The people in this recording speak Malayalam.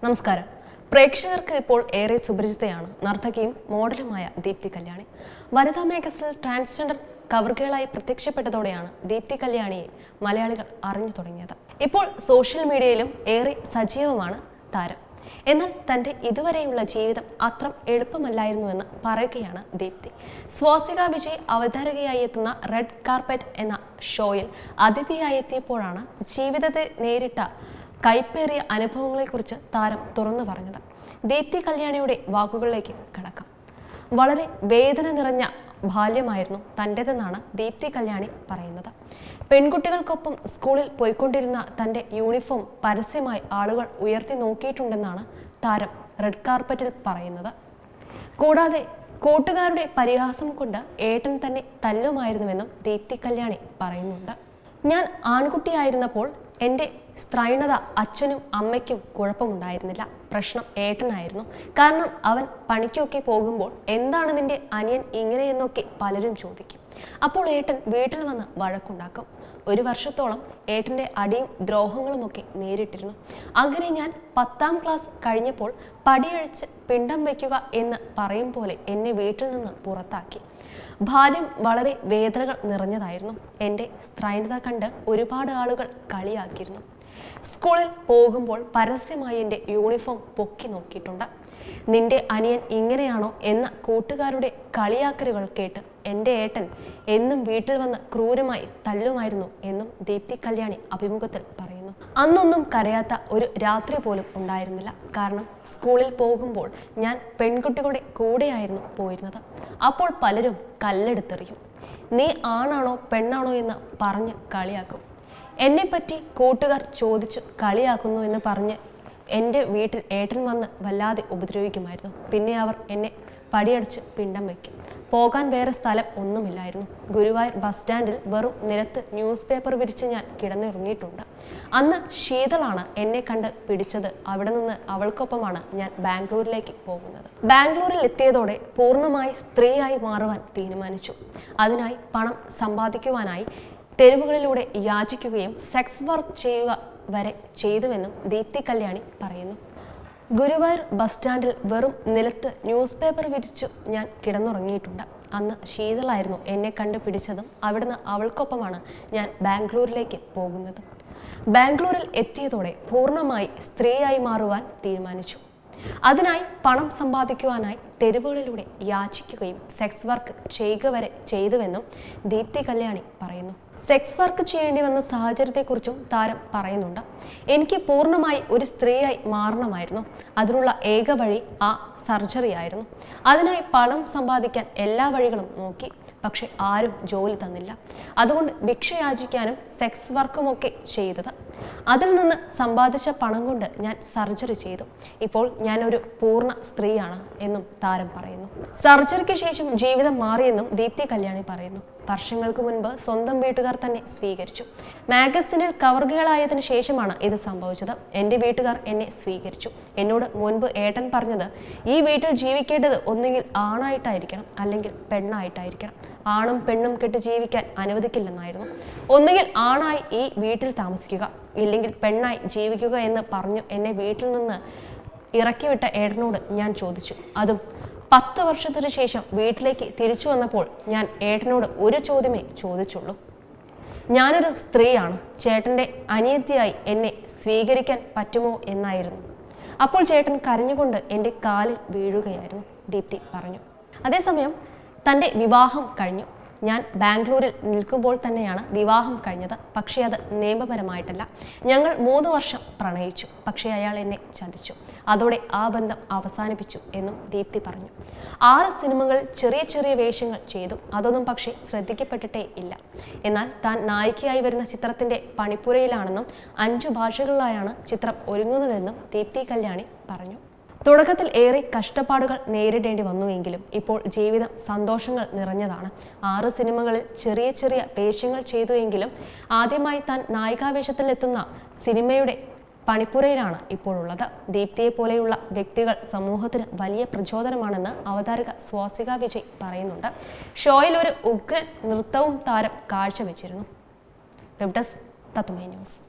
നമസ്കാരം പ്രേക്ഷകർക്ക് ഇപ്പോൾ ഏറെ സുപരിചിതയാണ് നർത്തകിയും മോഡലുമായ ദീപ്തി കല്യാണി വനിതാ മേഗസിനിൽ ട്രാൻസ്ജെൻഡർ കവർഗേളായി പ്രത്യക്ഷപ്പെട്ടതോടെയാണ് ദീപ്തി കല്യാണിയെ മലയാളികൾ അറിഞ്ഞു തുടങ്ങിയത് ഇപ്പോൾ സോഷ്യൽ മീഡിയയിലും ഏറെ സജീവമാണ് താരം എന്നാൽ തൻ്റെ ഇതുവരെയുള്ള ജീവിതം അത്ര എളുപ്പമല്ലായിരുന്നുവെന്ന് പറയുകയാണ് ദീപ്തി സ്വാസിക വിജയ് അവതാരകയായി എത്തുന്ന റെഡ് കാർപ്പറ്റ് എന്ന ഷോയിൽ അതിഥിയായി എത്തിയപ്പോഴാണ് ജീവിതത്തെ നേരിട്ട കൈപ്പേറിയ അനുഭവങ്ങളെക്കുറിച്ച് താരം തുറന്നു പറഞ്ഞത് ദീപ്തി കല്യാണിയുടെ വാക്കുകളിലേക്ക് കടക്കാം വളരെ വേദന നിറഞ്ഞ ബാല്യമായിരുന്നു തൻ്റെതെന്നാണ് ദീപ്തി കല്യാണി പറയുന്നത് പെൺകുട്ടികൾക്കൊപ്പം സ്കൂളിൽ പോയിക്കൊണ്ടിരുന്ന തൻ്റെ യൂണിഫോം പരസ്യമായി ആളുകൾ ഉയർത്തി നോക്കിയിട്ടുണ്ടെന്നാണ് താരം റെഡ് കാർപ്പറ്റിൽ പറയുന്നത് കൂടാതെ കൂട്ടുകാരുടെ പരിഹാസം കൊണ്ട് ഏട്ടൻ തന്നെ തല്ലുമായിരുന്നുവെന്നും ദീപ്തി കല്യാണി പറയുന്നുണ്ട് ഞാൻ ആൺകുട്ടിയായിരുന്നപ്പോൾ എൻ്റെ സ്ത്രൈണത അച്ഛനും അമ്മയ്ക്കും കുഴപ്പമുണ്ടായിരുന്നില്ല പ്രശ്നം ഏട്ടനായിരുന്നു കാരണം അവൻ പണിക്കൊക്കെ പോകുമ്പോൾ എന്താണ് നിന്റെ അനിയൻ ഇങ്ങനെയെന്നൊക്കെ പലരും ചോദിക്കും അപ്പോൾ ഏട്ടൻ വീട്ടിൽ വന്ന് വഴക്കുണ്ടാക്കും ഒരു വർഷത്തോളം ഏട്ടൻ്റെ അടിയും ദ്രോഹങ്ങളുമൊക്കെ നേരിട്ടിരുന്നു അങ്ങനെ ഞാൻ പത്താം ക്ലാസ് കഴിഞ്ഞപ്പോൾ പടിയഴിച്ച് പിണ്ടം വയ്ക്കുക എന്ന് പറയും പോലെ എന്നെ വീട്ടിൽ നിന്ന് പുറത്താക്കി ബാല്യം വളരെ വേദനകൾ നിറഞ്ഞതായിരുന്നു എൻ്റെ സ്ത്രൈണത കണ്ട് ഒരുപാട് ആളുകൾ കളിയാക്കിയിരുന്നു സ്കൂളിൽ പോകുമ്പോൾ പരസ്യമായി എൻ്റെ യൂണിഫോം പൊക്കി നോക്കിയിട്ടുണ്ട് നിന്റെ അനിയൻ ഇങ്ങനെയാണോ എന്ന കൂട്ടുകാരുടെ കളിയാക്കലുകൾ കേട്ട് എൻ്റെ ഏട്ടൻ എന്നും വീട്ടിൽ വന്ന് ക്രൂരമായി തല്ലുമായിരുന്നു എന്നും ദീപ്തി കല്യാണി അഭിമുഖത്തിൽ പറയുന്നു അന്നൊന്നും കരയാത്ത ഒരു രാത്രി പോലും ഉണ്ടായിരുന്നില്ല കാരണം സ്കൂളിൽ പോകുമ്പോൾ ഞാൻ പെൺകുട്ടികളുടെ കൂടെയായിരുന്നു പോയിരുന്നത് അപ്പോൾ പലരും കല്ലെടുത്തെറിയും നീ ആണാണോ പെണ്ണാണോ എന്ന് പറഞ്ഞ് കളിയാക്കും എന്നെപ്പറ്റി കൂട്ടുകാർ ചോദിച്ചു കളിയാക്കുന്നു എന്ന് പറഞ്ഞ് എൻ്റെ വീട്ടിൽ ഏട്ടൻ വന്ന് വല്ലാതെ ഉപദ്രവിക്കുമായിരുന്നു പിന്നെ അവർ എന്നെ പടിയടിച്ച് പിണ്ടം വയ്ക്കും പോകാൻ വേറെ സ്ഥലം ഒന്നുമില്ലായിരുന്നു ഗുരുവായൂർ ബസ് സ്റ്റാൻഡിൽ വെറും നിലത്ത് ന്യൂസ് പേപ്പർ വിരിച്ച് ഞാൻ കിടന്നിറങ്ങിയിട്ടുണ്ട് അന്ന് ശീതളാണ് എന്നെ കണ്ട് പിടിച്ചത് അവിടെ നിന്ന് അവൾക്കൊപ്പമാണ് ഞാൻ ബാംഗ്ലൂരിലേക്ക് പോകുന്നത് ബാംഗ്ലൂരിൽ എത്തിയതോടെ പൂർണ്ണമായി സ്ത്രീയായി മാറുവാൻ തീരുമാനിച്ചു അതിനായി പണം സമ്പാദിക്കുവാനായി തെരുവുകളിലൂടെ യാചിക്കുകയും സെക്സ് വർക്ക് ചെയ്യുക വരെ ചെയ്തുവെന്നും ദീപ്തി കല്യാണി പറയുന്നു ഗുരുവായൂർ ബസ് സ്റ്റാൻഡിൽ വെറും നിലത്ത് ന്യൂസ് പേപ്പർ വിരിച്ചു ഞാൻ കിടന്നുറങ്ങിയിട്ടുണ്ട് അന്ന് ശീതളായിരുന്നു എന്നെ കണ്ടുപിടിച്ചതും അവിടുന്ന് അവൾക്കൊപ്പമാണ് ഞാൻ ബാംഗ്ലൂരിലേക്ക് പോകുന്നത് ബാംഗ്ലൂരിൽ എത്തിയതോടെ പൂർണ്ണമായി സ്ത്രീയായി മാറുവാൻ തീരുമാനിച്ചു അതിനായി പണം സമ്പാദിക്കുവാനായി തെരുവുകളിലൂടെ യാചിക്കുകയും സെക്സ് വർക്ക് ചെയ്യുക വരെ ചെയ്തുവെന്നും ദീപ്തി കല്യാണി പറയുന്നു സെക്സ് വർക്ക് ചെയ്യേണ്ടി വന്ന സാഹചര്യത്തെക്കുറിച്ചും താരം പറയുന്നുണ്ട് എനിക്ക് പൂർണ്ണമായി ഒരു സ്ത്രീയായി മാറണമായിരുന്നു അതിനുള്ള ഏക വഴി ആ സർജറി ആയിരുന്നു അതിനായി പണം സമ്പാദിക്കാൻ എല്ലാ വഴികളും നോക്കി പക്ഷെ ആരും ജോലി തന്നില്ല അതുകൊണ്ട് ഭിക്ഷ യാചിക്കാനും സെക്സ് വർക്കുമൊക്കെ ചെയ്തത് അതിൽ നിന്ന് സമ്പാദിച്ച പണം കൊണ്ട് ഞാൻ സർജറി ചെയ്തു ഇപ്പോൾ ഞാൻ ഒരു പൂർണ്ണ സ്ത്രീയാണ് എന്നും താരം പറയുന്നു സർജറിക്ക് ശേഷം ജീവിതം മാറിയെന്നും ദീപ്തി കല്യാണി പറയുന്നു വർഷങ്ങൾക്ക് മുൻപ് സ്വന്തം വീട്ടുകാർ തന്നെ സ്വീകരിച്ചു മാഗസിനിൽ കവർഗകളായതിനു ശേഷമാണ് ഇത് സംഭവിച്ചത് എൻ്റെ വീട്ടുകാർ എന്നെ സ്വീകരിച്ചു എന്നോട് മുൻപ് ഏട്ടൻ പറഞ്ഞത് ഈ വീട്ടിൽ ജീവിക്കേണ്ടത് ഒന്നുകിൽ ആണായിട്ടായിരിക്കണം അല്ലെങ്കിൽ പെണ്ണായിട്ടായിരിക്കണം ആണും പെണ്ണും കെട്ട് ജീവിക്കാൻ അനുവദിക്കില്ലെന്നായിരുന്നു ഒന്നുകിൽ ആണായി ഈ വീട്ടിൽ താമസിക്കുക ഇല്ലെങ്കിൽ പെണ്ണായി ജീവിക്കുക എന്ന് പറഞ്ഞു എന്നെ വീട്ടിൽ നിന്ന് ഇറക്കിവിട്ട ഏട്ടനോട് ഞാൻ ചോദിച്ചു അതും പത്ത് വർഷത്തിന് ശേഷം വീട്ടിലേക്ക് തിരിച്ചു വന്നപ്പോൾ ഞാൻ ഏട്ടനോട് ഒരു ചോദ്യമേ ചോദിച്ചുള്ളൂ ഞാനൊരു സ്ത്രീയാണ് ചേട്ടൻ്റെ അനിയത്തിയായി എന്നെ സ്വീകരിക്കാൻ പറ്റുമോ എന്നായിരുന്നു അപ്പോൾ ചേട്ടൻ കരഞ്ഞുകൊണ്ട് എൻ്റെ കാലിൽ വീഴുകയായിരുന്നു ദീപ്തി പറഞ്ഞു അതേസമയം തൻ്റെ വിവാഹം കഴിഞ്ഞു ഞാൻ ബാംഗ്ലൂരിൽ നിൽക്കുമ്പോൾ തന്നെയാണ് വിവാഹം കഴിഞ്ഞത് പക്ഷേ അത് നിയമപരമായിട്ടല്ല ഞങ്ങൾ മൂന്ന് വർഷം പ്രണയിച്ചു പക്ഷേ അയാൾ എന്നെ ചതിച്ചു അതോടെ ആ ബന്ധം അവസാനിപ്പിച്ചു എന്നും ദീപ്തി പറഞ്ഞു ആറ് സിനിമകളിൽ ചെറിയ ചെറിയ വേഷങ്ങൾ ചെയ്തു അതൊന്നും പക്ഷേ ശ്രദ്ധിക്കപ്പെട്ടിട്ടേ ഇല്ല എന്നാൽ താൻ നായികയായി വരുന്ന ചിത്രത്തിന്റെ പണിപ്പുരയിലാണെന്നും അഞ്ചു ഭാഷകളിലായാണ് ചിത്രം ഒരുങ്ങുന്നതെന്നും ദീപ്തി കല്യാണി പറഞ്ഞു തുടക്കത്തിൽ ഏറെ കഷ്ടപ്പാടുകൾ നേരിടേണ്ടി വന്നുവെങ്കിലും ഇപ്പോൾ ജീവിതം സന്തോഷങ്ങൾ നിറഞ്ഞതാണ് ആറ് സിനിമകളിൽ ചെറിയ ചെറിയ വേഷങ്ങൾ ചെയ്തുവെങ്കിലും ആദ്യമായി താൻ നായികാവേഷത്തിലെത്തുന്ന സിനിമയുടെ പണിപ്പുരയിലാണ് ഇപ്പോഴുള്ളത് ദീപ്തിയെ പോലെയുള്ള വ്യക്തികൾ സമൂഹത്തിന് വലിയ പ്രചോദനമാണെന്ന് അവതാരക സ്വാസിക വിജയ് പറയുന്നുണ്ട് ഷോയിൽ ഒരു ഉഗ്രൻ നൃത്തവും താരം കാഴ്ചവെച്ചിരുന്നു വെബ് ഡെസ്ക് തത്തുമൈ ന്യൂസ്